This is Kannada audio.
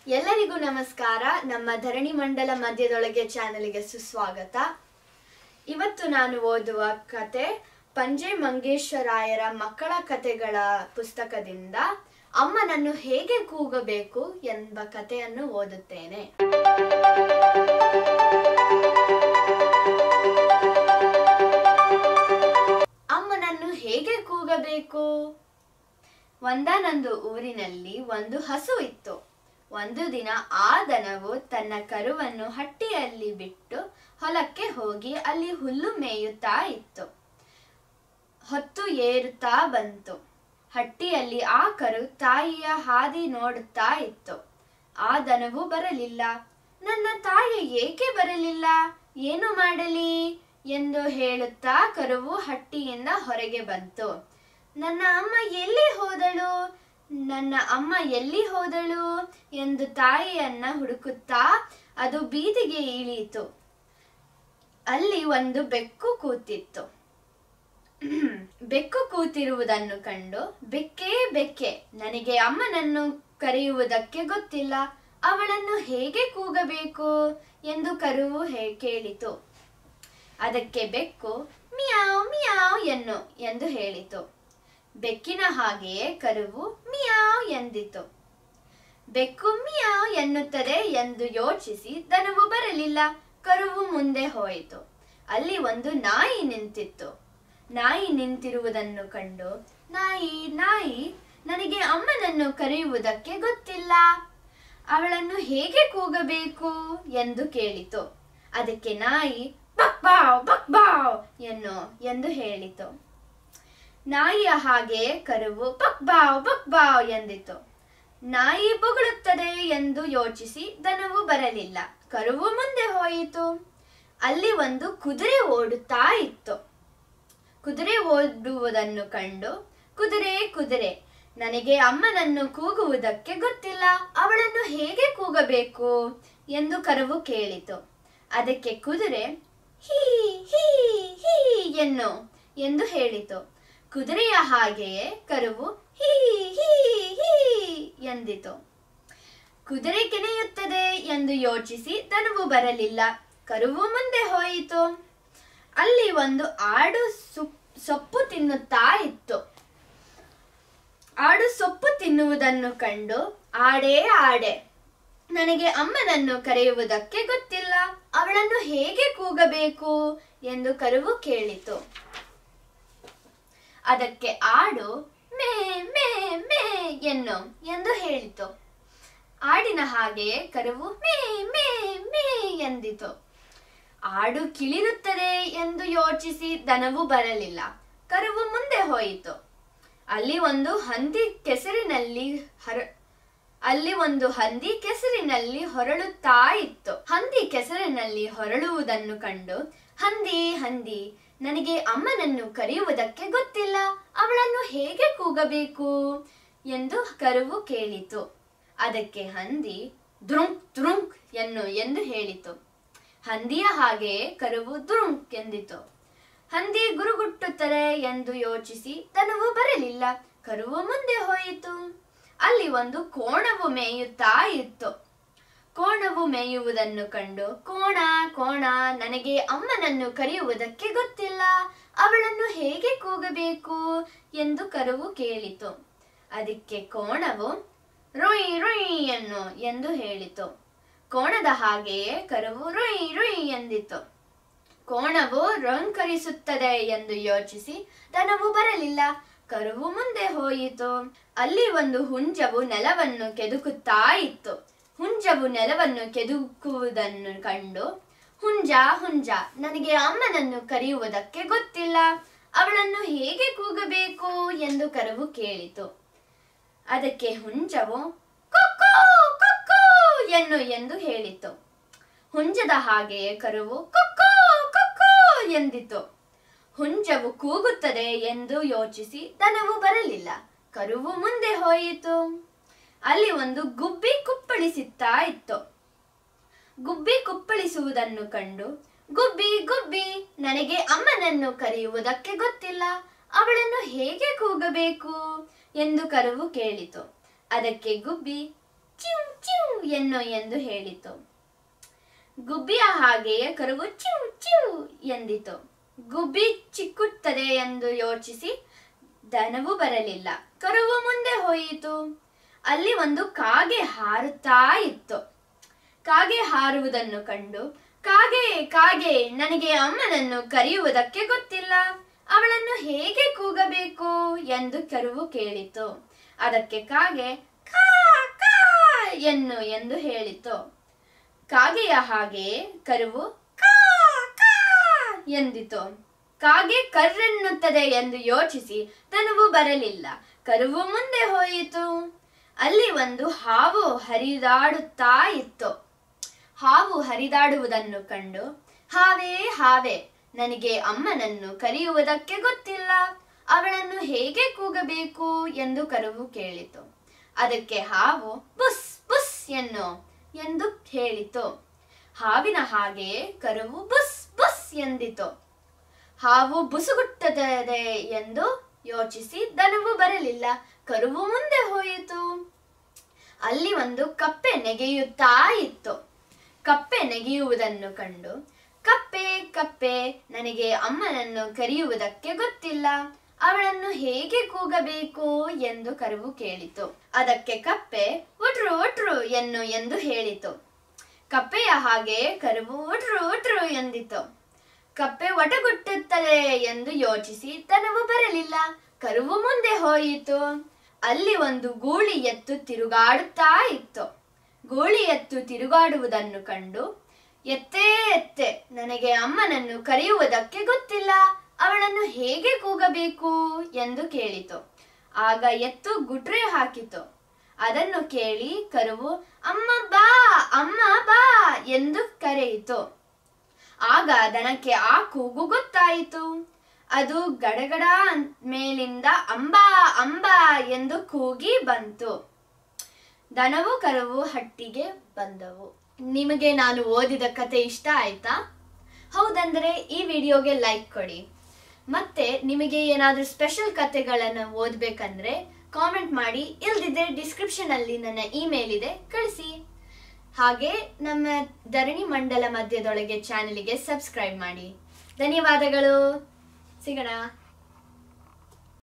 ಎಲ್ಲರಿಗೂ ನಮಸ್ಕಾರ ನಮ್ಮ ಧರಣಿ ಮಂಡಲ ಮಧ್ಯದೊಳಗೆ ಚಾನೆಲ್ಗೆ ಸುಸ್ವಾಗತ ಇವತ್ತು ನಾನು ಓದುವ ಕತೆ ಪಂಜೆ ಮಂಗೇಶ್ವರಾಯರ ಮಕ್ಕಳ ಕತೆಗಳ ಪುಸ್ತಕದಿಂದ ಅಮ್ಮನನ್ನು ಹೇಗೆ ಕೂಗಬೇಕು ಎಂಬ ಕಥೆಯನ್ನು ಓದುತ್ತೇನೆ ಅಮ್ಮನನ್ನು ಹೇಗೆ ಕೂಗಬೇಕು ಒಂದಾನೊಂದು ಊರಿನಲ್ಲಿ ಒಂದು ಹಸು ಇತ್ತು ಒಂದು ದಿನ ಆ ದನವು ತನ್ನ ಕರುವನ್ನು ಹಟ್ಟಿಯಲ್ಲಿ ಬಿಟ್ಟು ಹೊಲಕ್ಕೆ ಹೋಗಿ ಅಲ್ಲಿ ಹುಲ್ಲು ಮೇಯುತ್ತಾ ಇತ್ತು ಹೊತ್ತು ಏರುತ್ತಾ ಬಂತು ಹಟ್ಟಿಯಲ್ಲಿ ಆ ಕರು ತಾಯಿಯ ಹಾದಿ ನೋಡುತ್ತಾ ಇತ್ತು ಆ ದನವು ಬರಲಿಲ್ಲ ನನ್ನ ತಾಯಿ ಏಕೆ ಬರಲಿಲ್ಲ ಏನು ಮಾಡಲಿ ಎಂದು ಹೇಳುತ್ತಾ ಕರುವು ಹಟ್ಟಿಯಿಂದ ಹೊರಗೆ ಬಂತು ನನ್ನ ಅಮ್ಮ ಎಲ್ಲಿ ಹೋದಳು ನನ್ನ ಅಮ್ಮ ಎಲ್ಲಿ ಹೋದಳು ಎಂದು ತಾಯಿಯನ್ನ ಹುಡುಕುತ್ತಾ ಅದು ಬೀದಿಗೆ ಇಳಿಯಿತು ಅಲ್ಲಿ ಒಂದು ಬೆಕ್ಕು ಕೂತಿತ್ತು ಬೆಕ್ಕು ಕೂತಿರುವುದನ್ನು ಕಂಡು ಬೆಕ್ಕೇ ಬೆಕ್ಕೆ ನನಗೆ ಅಮ್ಮನನ್ನು ಕರೆಯುವುದಕ್ಕೆ ಗೊತ್ತಿಲ್ಲ ಅವಳನ್ನು ಹೇಗೆ ಕೂಗಬೇಕು ಎಂದು ಕರುವು ಹೇ ಕೇಳಿತು ಅದಕ್ಕೆ ಬೆಕ್ಕು ಮಿಯಾವ್ ಮಿಯಾವ್ ಎನ್ನು ಎಂದು ಹೇಳಿತು ಬೆಕ್ಕಿನ ಹಾಗೆಯೇ ಕರುವು ಮಿಯಾವ್ ಎಂದಿತು ಬೆಕ್ಕು ಮಿಯಾವ್ ಎನ್ನುತ್ತದೆ ಎಂದು ಯೋಚಿಸಿ ದನವು ಬರಲಿಲ್ಲ ಕರುವು ಮುಂದೆ ಹೋಯಿತು ಅಲ್ಲಿ ಒಂದು ನಾಯಿ ನಿಂತಿತ್ತು ನಾಯಿ ನಿಂತಿರುವುದನ್ನು ಕಂಡು ನಾಯಿ ನಾಯಿ ನನಗೆ ಅಮ್ಮನನ್ನು ಕರೆಯುವುದಕ್ಕೆ ಗೊತ್ತಿಲ್ಲ ಅವಳನ್ನು ಹೇಗೆ ಕೂಗಬೇಕು ಎಂದು ಕೇಳಿತು ಅದಕ್ಕೆ ನಾಯಿ ಬಕ್ ಬಾವ್ ಬಕ್ ಬಾವ್ ಎನ್ನು ಎಂದು ಹೇಳಿತು ನಾಯಿಯ ಹಾಗೆ ಕರುವು ಬಕ್ ಬಾವ್ ಬಕ್ ಬಾವ್ ಎಂದಿತು ನಾಯಿ ಬೊಗಳುತ್ತದೆ ಎಂದು ಯೋಚಿಸಿ ದನವು ಬರಲಿಲ್ಲ ಕರುವು ಮುಂದೆ ಹೋಯಿತು ಅಲ್ಲಿ ಒಂದು ಕುದುರೆ ಓಡುತ್ತಾ ಇತ್ತು ಕುದುರೆ ಓಡುವುದನ್ನು ಕಂಡು ಕುದುರೆ ಕುದುರೆ ನನಗೆ ಅಮ್ಮನನ್ನು ಕೂಗುವುದಕ್ಕೆ ಗೊತ್ತಿಲ್ಲ ಅವಳನ್ನು ಹೇಗೆ ಕೂಗಬೇಕು ಎಂದು ಕರುವು ಕೇಳಿತು ಅದಕ್ಕೆ ಕುದುರೆ ಹೀ ಹೀ ಹೀ ಎನ್ನು ಎಂದು ಹೇಳಿತು ಕುದುರೆಯ ಹಾಗೆಯೇ ಕರುವು ಹೀ ಹೀ ಹೀ ಎಂದಿತು ಕುದುರೆ ಕೆನೆಯುತ್ತದೆ ಎಂದು ಯೋಚಿಸಿ ದನವು ಬರಲಿಲ್ಲ ಕರುವು ಮುಂದೆ ಹೋಯಿತು ಅಲ್ಲಿ ಒಂದು ಆಡು ಸುಪ್- ಸೊಪ್ಪು ತಿನ್ನುತ್ತಾ ಇತ್ತು ಆಡು ಸೊಪ್ಪು ತಿನ್ನುವುದನ್ನು ಕಂಡು ಆಡೇ ಆಡೆ ನನಗೆ ಅಮ್ಮನನ್ನು ಕರೆಯುವುದಕ್ಕೆ ಗೊತ್ತಿಲ್ಲ ಅವಳನ್ನು ಹೇಗೆ ಕೂಗಬೇಕು ಎಂದು ಕರುವು ಕೇಳಿತು ಅದಕ್ಕೆ ಆಡು ಮೇ ಮೇ ಮೇ ಎನ್ನು ಎಂದು ಹೇಳಿತು ಆಡಿನ ಹಾಗೆಯೇ ಕರುವು ಮೇ ಮೇ ಮೇ ಎಂದಿತು ಆಡು ಕಿಳಿರುತ್ತದೆ ಎಂದು ಯೋಚಿಸಿ ದನವು ಬರಲಿಲ್ಲ ಕರುವು ಮುಂದೆ ಹೋಯಿತು ಅಲ್ಲಿ ಒಂದು ಹಂದಿ ಕೆಸರಿನಲ್ಲಿ ಹರ ಅಲ್ಲಿ ಒಂದು ಹಂದಿ ಕೆಸರಿನಲ್ಲಿ ಹೊರಳುತ್ತಾ ಇತ್ತು ಹಂದಿ ಕೆಸರಿನಲ್ಲಿ ಹೊರಳುವುದನ್ನು ಕಂಡು ಹಂದಿ ಹಂದಿ ನನಗೆ ಅಮ್ಮನನ್ನು ಕರೆಯುವುದಕ್ಕೆ ಗೊತ್ತಿಲ್ಲ ಅವಳನ್ನು ಹೇಗೆ ಕೂಗಬೇಕು ಎಂದು ಕರುವು ಕೇಳಿತು ಅದಕ್ಕೆ ಹಂದಿ ದ್ರುಂಕ್ ದ್ರುಂಕ್ ಎನ್ನು ಎಂದು ಹೇಳಿತು ಹಂದಿಯ ಹಾಗೆಯೇ ಕರುವು ದ್ರುಂಕ್ ಎಂದಿತು ಹಂದಿ ಗುರುಗುಟ್ಟುತ್ತದೆ ಎಂದು ಯೋಚಿಸಿ ದನವು ಬರಲಿಲ್ಲ ಕರುವು ಮುಂದೆ ಹೋಯಿತು ಅಲ್ಲಿ ಒಂದು ಕೋಣವು ಮೇಯುತ್ತಾ ಇತ್ತು ಕೋಣವು ಮೇಯುವುದನ್ನು ಕಂಡು ಕೋಣ ಕೋಣ ನನಗೆ ಅಮ್ಮನನ್ನು ಕರೆಯುವುದಕ್ಕೆ ಗೊತ್ತಿಲ್ಲ ಅವಳನ್ನು ಹೇಗೆ ಕೂಗಬೇಕು ಎಂದು ಕರುವು ಕೇಳಿತು ಅದಕ್ಕೆ ಕೋಣವು ರುಯ್ ರುಯ್ ಎನ್ನು ಎಂದು ಹೇಳಿತು ಕೋಣದ ಹಾಗೆಯೇ ಕರುವು ರುಯ್ ರುಯ್ ಎಂದಿತು ಕೋಣವು ರಂಕರಿಸುತ್ತದೆ ಎಂದು ಯೋಚಿಸಿ ದನವು ಬರಲಿಲ್ಲ ಕರುವು ಮುಂದೆ ಹೋಯಿತು ಅಲ್ಲಿ ಒಂದು ಹುಂಜವು ನೆಲವನ್ನು ಕೆದುಕುತ್ತಾ ಇತ್ತು ಹುಂಜವು ನೆಲವನ್ನು ಕೆದುಕುವುದನ್ನು ಕಂಡು ಹುಂಜ ಹುಂಜ ನನಗೆ ಅಮ್ಮನನ್ನು ಕರೆಯುವುದಕ್ಕೆ ಗೊತ್ತಿಲ್ಲ ಅವಳನ್ನು ಹೇಗೆ ಕೂಗಬೇಕು ಎಂದು ಕರುವು ಕೇಳಿತು ಅದಕ್ಕೆ ಹುಂಜವು ಕೊಕ್ಕೋ ಕೊಕ್ಕೋ ಎನ್ನು ಎಂದು ಹೇಳಿತು ಹುಂಜದ ಹಾಗೆಯೇ ಕರುವು ಕೊಕ್ಕೋ ಕೊಕ್ಕೋ ಎಂದಿತು ಹುಂಜವು ಕೂಗುತ್ತದೆ ಎಂದು ಯೋಚಿಸಿ ದನವು ಬರಲಿಲ್ಲ ಕರುವು ಮುಂದೆ ಹೋಯಿತು ಅಲ್ಲಿ ಒಂದು ಗುಬ್ಬಿ ಕುಪ್ಪಳಿಸುತ್ತಾ ಇತ್ತು ಗುಬ್ಬಿ ಕುಪ್ಪಳಿಸುವುದನ್ನು ಕಂಡು ಗುಬ್ಬಿ ಗುಬ್ಬಿ ನನಗೆ ಅಮ್ಮನನ್ನು ಕರೆಯುವುದಕ್ಕೆ ಗೊತ್ತಿಲ್ಲ ಅವಳನ್ನು ಹೇಗೆ ಕೂಗಬೇಕು ಎಂದು ಕರುವು ಕೇಳಿತು ಅದಕ್ಕೆ ಗುಬ್ಬಿ ಚ್ಯೂ ಚಿವ್ ಎನ್ನು ಎಂದು ಹೇಳಿತು ಗುಬ್ಬಿಯ ಹಾಗೆಯೇ ಕರುವು ಚಿವ್ ಚಿವ್ ಎಂದಿತು ಗುಬ್ಬಿ ಚಿಕ್ಕುತ್ತದೆ ಎಂದು ಯೋಚಿಸಿ ದನವು ಬರಲಿಲ್ಲ ಕರುವು ಮುಂದೆ ಹೋಯಿತು ಅಲ್ಲಿ ಒಂದು ಕಾಗೆ ಹಾರುತ್ತಾ ಇತ್ತು ಕಾಗೆ ಹಾರುವುದನ್ನು ಕಂಡು ಕಾಗೆ ಕಾಗೆ ನನಗೆ ಅಮ್ಮನನ್ನು ಕರೆಯುವುದಕ್ಕೆ ಗೊತ್ತಿಲ್ಲ ಅವಳನ್ನು ಹೇಗೆ ಕೂಗಬೇಕು ಎಂದು ಕರುವು ಕೇಳಿತು ಅದಕ್ಕೆ ಕಾಗೆ ಕಾ ಕಾ ಎನ್ನು ಎಂದು ಹೇಳಿತು ಕಾಗೆಯ ಹಾಗೆ ಕರುವು ಕಾ ಕಾ ಎಂದಿತು ಕಾಗೆ ಕರ್ರೆನ್ನುತ್ತದೆ ಎಂದು ಯೋಚಿಸಿ ದನವು ಬರಲಿಲ್ಲ ಕರುವು ಮುಂದೆ ಹೋಯಿತು ಅಲ್ಲಿ ಒಂದು ಹಾವು ಹರಿದಾಡುತ್ತಾ ಇತ್ತು ಹಾವು ಹರಿದಾಡುವುದನ್ನು ಕಂಡು ಹಾವೇ ಹಾವೆ ನನಗೆ ಅಮ್ಮನನ್ನು ಕರೆಯುವುದಕ್ಕೆ ಗೊತ್ತಿಲ್ಲ ಅವಳನ್ನು ಹೇಗೆ ಕೂಗಬೇಕು ಎಂದು ಕರುವು ಕೇಳಿತು ಅದಕ್ಕೆ ಹಾವು ಬುಸ್ ಬುಸ್ ಎನ್ನು ಎಂದು ಹೇಳಿತು ಹಾವಿನ ಹಾಗೆ ಕರುವು ಬುಸ್ ಬುಸ್ ಎಂದಿತು ಹಾವು ಬುಸುಗುಟ್ಟದೆ ಎಂದು ಯೋಚಿಸಿ ದನವು ಬರಲಿಲ್ಲ ಕರುವು ಮುಂದೆ ಹೋಯಿತು ಅಲ್ಲಿ ಒಂದು ಕಪ್ಪೆ ನೆಗೆಯುತ್ತಾ ಇತ್ತು ಕಪ್ಪೆ ನೆಗೆಯುವುದನ್ನು ಕಂಡು ಕಪ್ಪೆ ಕಪ್ಪೆ ನನಗೆ ಅಮ್ಮನನ್ನು ಕರೆಯುವುದಕ್ಕೆ ಗೊತ್ತಿಲ್ಲ ಅವಳನ್ನು ಹೇಗೆ ಕೂಗಬೇಕು ಎಂದು ಕರುವು ಕೇಳಿತು ಅದಕ್ಕೆ ಕಪ್ಪೆ ಒಟ್ರು ಒಟ್ರು ಎನ್ನು ಎಂದು ಹೇಳಿತು ಕಪ್ಪೆಯ ಹಾಗೆ ಕರುವು ಒಟ್ರು ಒಟ್ರು ಎಂದಿತು ಕಪ್ಪೆ ಒಟಗುಟ್ಟುತ್ತದೆ ಎಂದು ಯೋಚಿಸಿ ದನವು ಬರಲಿಲ್ಲ ಕರುವು ಮುಂದೆ ಹೋಯಿತು ಅಲ್ಲಿ ಒಂದು ಗೂಳಿ ಎತ್ತು ತಿರುಗಾಡುತ್ತಾ ಇತ್ತು ಗೂಳಿ ಎತ್ತು ತಿರುಗಾಡುವುದನ್ನು ಕಂಡು ಎತ್ತೇ ಎತ್ತೆ ನನಗೆ ಅಮ್ಮನನ್ನು ಕರೆಯುವುದಕ್ಕೆ ಗೊತ್ತಿಲ್ಲ ಅವಳನ್ನು ಹೇಗೆ ಕೂಗಬೇಕು ಎಂದು ಕೇಳಿತು ಆಗ ಎತ್ತು ಗುಟ್ರೆ ಹಾಕಿತು ಅದನ್ನು ಕೇಳಿ ಕರುವು ಅಮ್ಮ ಬಾ ಅಮ್ಮ ಬಾ ಎಂದು ಕರೆಯಿತು ಆಗ ದನಕ್ಕೆ ಆ ಕೂಗು ಗೊತ್ತಾಯಿತು ಅದು ಗಡಗಡ ಅನ್- ಮೇಲಿಂದ ಅಂಬಾ ಅಂಬಾ ಎಂದು ಕೂಗಿ ಬಂತು ದನವು ಕರುವು ಹಟ್ಟಿಗೆ ಬಂದವು ನಿಮಗೆ ನಾನು ಓದಿದ ಕತೆ ಇಷ್ಟ ಆಯ್ತಾ ಹೌದಂದ್ರೆ ಈ ವಿಡಿಯೋಗೆ ಲೈಕ್ ಕೊಡಿ ಮತ್ತೆ ನಿಮಗೆ ಏನಾದರೂ ಸ್ಪೆಷಲ್ ಕತೆಗಳನ್ನು ಓದಬೇಕಂದ್ರೆ ಕಾಮೆಂಟ್ ಮಾಡಿ ಇಲ್ದಿದ್ರೆ ಡಿಸ್ಕ್ರಿಪ್ಷನ್ ಅಲ್ಲಿ ನನ್ನ ಇಮೇಲ್ ಇದೆ ಕಳಿಸಿ ಹಾಗೆ ನಮ್ಮ ಧರಣಿ ಮಂಡಲ ಮಧ್ಯದೊಳಗೆ ಚಾನೆಲ್ಗೆ ಸಬ್ಸ್ಕ್ರೈಬ್ ಮಾಡಿ ಧನ್ಯವಾದಗಳು ಸಿಗೋಣ